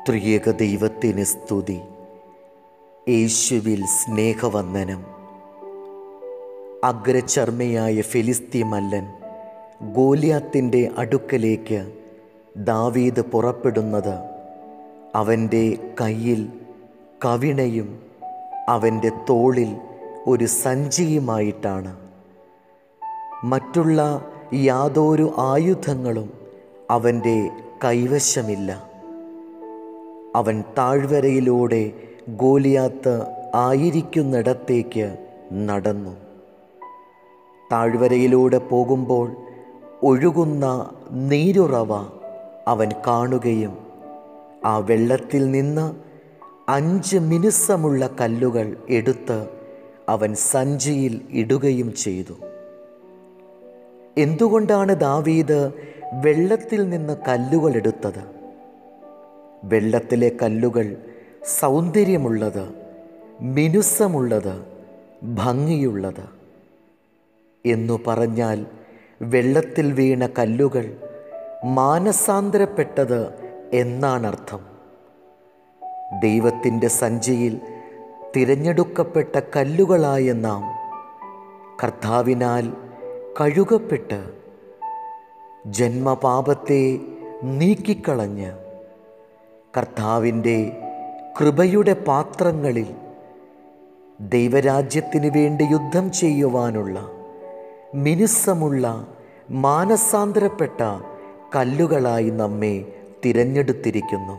ത്രിയേക ദൈവത്തിന് സ്തുതി യേശുവിൽ സ്നേഹവന്ദനം അഗ്രചർമ്മയായ ഫെലിസ്തീൻ മല്ലൻ ഗോലിയാത്തിൻ്റെ അടുക്കലേക്ക് ദാവീദ് പുറപ്പെടുന്നത് അവൻ്റെ കയ്യിൽ കവിണയും അവൻ്റെ തോളിൽ ഒരു സഞ്ചിയുമായിട്ടാണ് മറ്റുള്ള യാതൊരു ആയുധങ്ങളും അവൻ്റെ കൈവശമില്ല അവൻ താഴ്വരയിലൂടെ ഗോലിയാത്ത് ആയിരിക്കുന്നിടത്തേക്ക് നടന്നു താഴ്വരയിലൂടെ പോകുമ്പോൾ ഒഴുകുന്ന നീരുറവ അവൻ കാണുകയും ആ വെള്ളത്തിൽ നിന്ന് അഞ്ച് മിനുസമുള്ള കല്ലുകൾ എടുത്ത് അവൻ സഞ്ചിയിൽ ഇടുകയും ചെയ്തു എന്തുകൊണ്ടാണ് ദാവീദ് വെള്ളത്തിൽ നിന്ന് കല്ലുകൾ എടുത്തത് വെള്ളത്തിലെ കല്ലുകൾ സൗന്ദര്യമുള്ളത് മിനുസമുള്ളത് ഭംഗിയുള്ളത് എന്നു പറഞ്ഞാൽ വെള്ളത്തിൽ വീണ കല്ലുകൾ മാനസാന്തരപ്പെട്ടത് എന്നാണർത്ഥം ദൈവത്തിൻ്റെ സഞ്ചിയിൽ തിരഞ്ഞെടുക്കപ്പെട്ട കല്ലുകളായ നാം കർത്താവിനാൽ കഴുകപ്പെട്ട് ജന്മപാപത്തെ നീക്കിക്കളഞ്ഞ് കർത്താവിൻ്റെ കൃപയുടെ പാത്രങ്ങളിൽ ദൈവരാജ്യത്തിന് വേണ്ടി യുദ്ധം ചെയ്യുവാനുള്ള മിനുസമുള്ള മാനസാന്തരപ്പെട്ട കല്ലുകളായി നമ്മെ തിരഞ്ഞെടുത്തിരിക്കുന്നു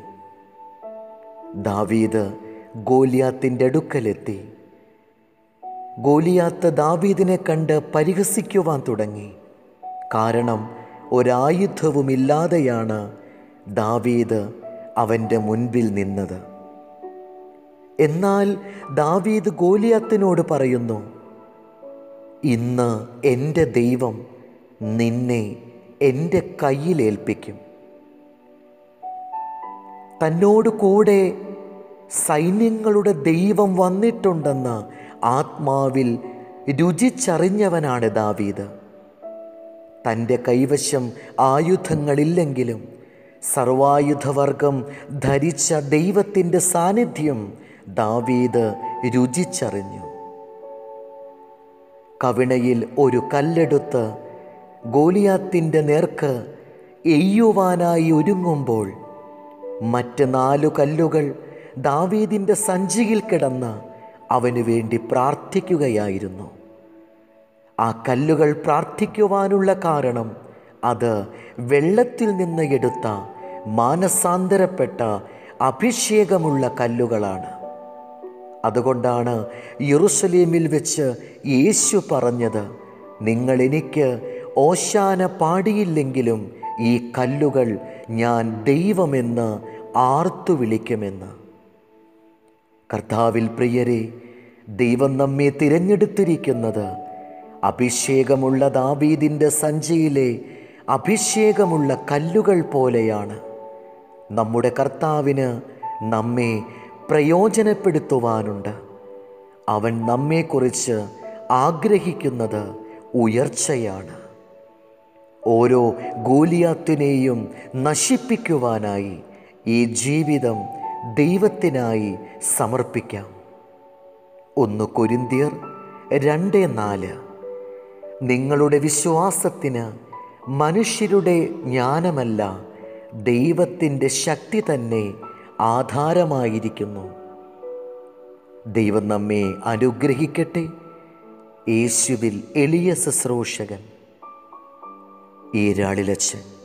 ദാവീദ് ഗോലിയാത്തിൻ്റെ അടുക്കലെത്തി ഗോലിയാത്ത് ദാവീദിനെ കണ്ട് പരിഹസിക്കുവാൻ തുടങ്ങി കാരണം ഒരായുധവുമില്ലാതെയാണ് ദാവീദ് അവൻ്റെ മുൻപിൽ നിന്നത് എന്നാൽ ദാവീദ് ഗോലിയാത്തിനോട് പറയുന്നു ഇന്ന് എൻ്റെ ദൈവം നിന്നെ എൻ്റെ കയ്യിലേൽപ്പിക്കും തന്നോട് കൂടെ സൈന്യങ്ങളുടെ ദൈവം വന്നിട്ടുണ്ടെന്ന് ആത്മാവിൽ രുചിച്ചറിഞ്ഞവനാണ് ദാവീദ് തൻ്റെ കൈവശം ആയുധങ്ങളില്ലെങ്കിലും സർവായുധവർഗം ധരിച്ച ദൈവത്തിൻ്റെ സാന്നിധ്യം ദാവീദ് രുചിച്ചറിഞ്ഞു കവിണയിൽ ഒരു കല്ലെടുത്ത് ഗോലിയാത്തിൻ്റെ നേർക്ക് എയ്യുവാനായി ഒരുങ്ങുമ്പോൾ മറ്റ് നാലു കല്ലുകൾ ദാവീദിൻ്റെ സഞ്ചിയിൽ കിടന്ന് അവന് വേണ്ടി പ്രാർത്ഥിക്കുകയായിരുന്നു ആ കല്ലുകൾ പ്രാർത്ഥിക്കുവാനുള്ള കാരണം അത് വെള്ളത്തിൽ നിന്ന് എടുത്ത മാനസാന്തരപ്പെട്ട അഭിഷേകമുള്ള കല്ലുകളാണ് അതുകൊണ്ടാണ് യെറുസലേമിൽ വെച്ച് യേശു പറഞ്ഞത് നിങ്ങൾ എനിക്ക് ഓശാന പാടിയില്ലെങ്കിലും ഈ കല്ലുകൾ ഞാൻ ദൈവമെന്ന് ആർത്തു വിളിക്കുമെന്ന് കർത്താവിൽ പ്രിയരെ ദൈവം നമ്മെ തിരഞ്ഞെടുത്തിരിക്കുന്നത് അഭിഷേകമുള്ള ദാവീദിൻ്റെ സഞ്ചിയിലെ അഭിഷേകമുള്ള കല്ലുകൾ പോലെയാണ് നമ്മുടെ കർത്താവിന് നമ്മെ പ്രയോജനപ്പെടുത്തുവാനുണ്ട് അവൻ നമ്മെക്കുറിച്ച് ആഗ്രഹിക്കുന്നത് ഉയർച്ചയാണ് ഓരോ ഗോലിയാത്തിനെയും നശിപ്പിക്കുവാനായി ഈ ജീവിതം ദൈവത്തിനായി സമർപ്പിക്കാം ഒന്ന് കൊരിന്തിയർ രണ്ട് നാല് നിങ്ങളുടെ വിശ്വാസത്തിന് മനുഷ്യരുടെ ജ്ഞാനമല്ല ദൈവത്തിൻ്റെ ശക്തി തന്നെ ആധാരമായിരിക്കുന്നു ദൈവം നമ്മെ അനുഗ്രഹിക്കട്ടെ യേശുവിൽ എളിയ ശുശ്രൂഷകൻ ഈരാളിലച്ചൻ